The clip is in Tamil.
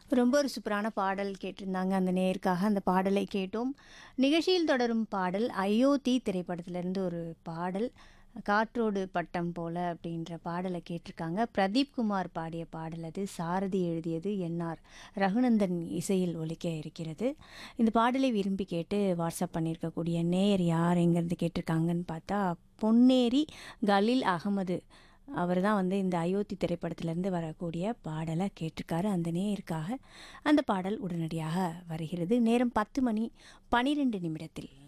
ரொம்ப ஒரு சூப்பரான பாடல் கேட்டிருந்தாங்க அந்த நேயருக்காக அந்த பாடலை கேட்டோம் நிகழ்ச்சியில் தொடரும் பாடல் அயோத்தி திரைப்படத்திலிருந்து ஒரு பாடல் காற்றோடு பட்டம் போல அப்படின்ற பாடலை கேட்டிருக்காங்க பிரதீப் குமார் பாடிய பாடல் அது சாரதி எழுதியது என்ஆர் ரகுநந்தன் இசையில் ஒலிக்க இருக்கிறது இந்த பாடலை விரும்பி கேட்டு வாட்ஸ்அப் பண்ணியிருக்கக்கூடிய நேயர் யார் எங்கேருந்து கேட்டிருக்காங்கன்னு பார்த்தா பொன்னேரி கலீல் அகமது அவர் தான் வந்து இந்த அயோத்தி திரைப்படத்திலேருந்து வரக்கூடிய பாடலை கேட்டிருக்காரு அந்த நேயருக்காக அந்த பாடல் உடனடியாக வருகிறது நேரம் பத்து மணி பனிரெண்டு நிமிடத்தில்